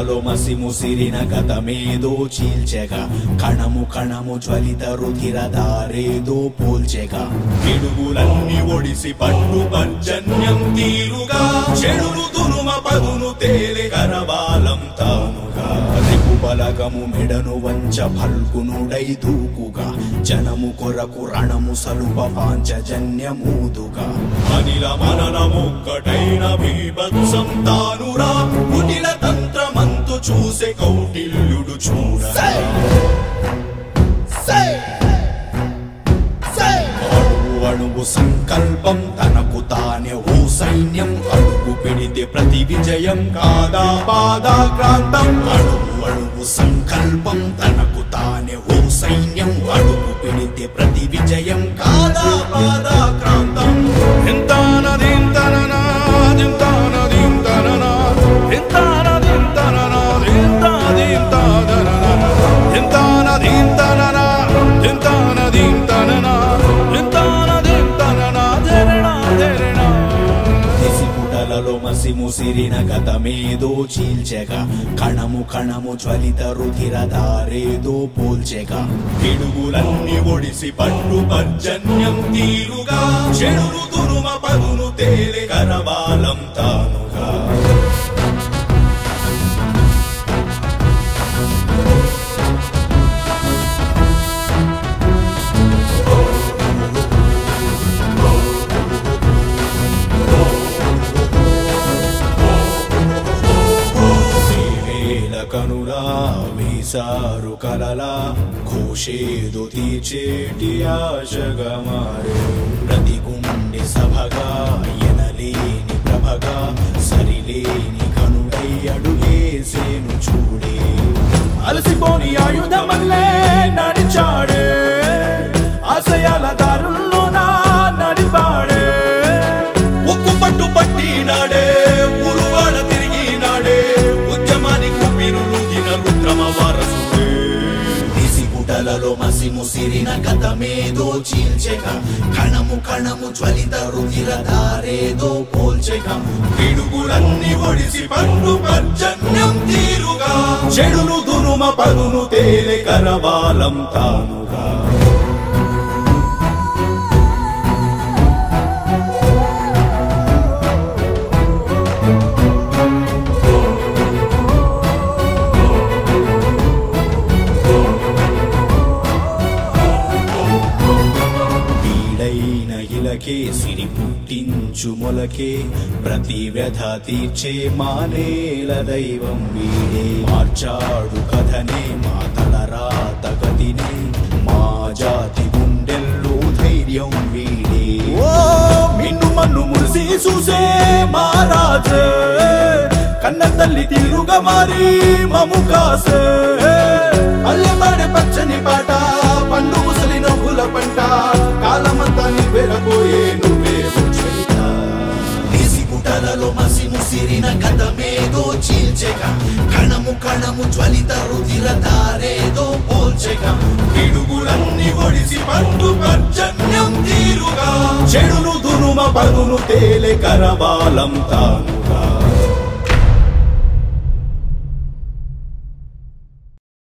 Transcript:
సిగుటలలో మసి ముసిరిన గతమేదో చీల్చెగా కణము కణము జ్వలిత రుధిర దారేదో పోల్చెగా పిడుగులన్నీ ఒడిసి పట్టు పర్జన్యం తీరుగా చెడును దునుమ పదును తేలె కరవాలం తానుగా రిపు బలగము మెడను వంచ ఫల్గునుడై దూకుగా జనము కొరకు రణము సలుప పాంచజన్యమూదుగా అనిల మననముక్కటైన బీభత్సం తానురా కుటిల తంత్రమంతు చూసే కౌటిల్యుడు చూడ అణువు అణువు సంకల్పం తనకు తానే ఓ సైన్యం అడుగు పెడితే ప్రతి విజయం కాదా బాధాక్రాంతం అణువు అణువు సంకల్పం తనకు తానే ఓ సైన్యం అడుగు పెడితే ప్రతి విజయం కాదా బాధాక్రాంతం దింతానదింతననా, దింతానదింతననా, దింతానదింతననా, దింతాదింతాదననా, దింతానదింతననా, దింతానదింతననా, దింతానదింతననా, ధరణా, ధరణా. దిసిపుటలలో మసి ముసిరిన గతమేదో చీల్చెగా కణము కణము జ్వలిత రుధిర దారేదో పోల్చెగా పిడుగులన్నీ ఒడిసి పట్టు పర్జన్యం తీరుగా చెడును దునుమ పదును తేలె కరవాలం తానుగా వేల కనులా వీసారు కలలా ఘోషేదు తీచేటి ఆశగా మారే ప్రతి గుండె సభగా ఎనలేని ప్రభగా సరిలేని కనుడై అడుగేసేను చూడే అలసిపోని ఆయుధమల్లే నడిచాడే ఆశయాల దారుల్లో నా నడిపాడే ఉక్కు పట్టు పట్టినాడే ఉరువాడ తిరిగినాడే ఉద్యమానికి పిరులుగిన రుద్రమ వారసుడే గుటలలో మసి ముసిరిన గతమేదో చీల్చెగా కణము కణము జ్వలిత రుధిర దారేదో పోల్చెగా పిడుగులన్నీ ఒడిసి పట్టు పర్జన్యం తీరుగా చెడును దునుమ పదును తేలె కరవాలం తానుగా పీడైన ఇలకే సిరి పుట్టించు మొలకే ప్రతి వ్యధ తీర్చే మానేల దైవం వీడే మార్చాడు కథనే మా తలరాత గతినే మా జాతి గుండెల్లో ధైర్యం వీడే ఓ మిన్ను మన్ను మురిసి చూసే మహారాజే కన్న తల్లి తీరుగా మారి మము కాసే అల్లెపాడే పచ్చని పాట పండు ముసలి నవ్వుల పంట కాలమంతా నీ వెరపోయే నువ్వే ముచ్చయిత పుటలలో మసి ముసిరిన గతమేదో చీల్చెగా కణము కణము జ్వలిత రుధిర దారేదో పోల్చెగా పిడుగులన్నీ ఒడిసి పట్టు పర్జన్యం తీరుగా చెడును దునుమ పదును తేలె కరవాలం తాను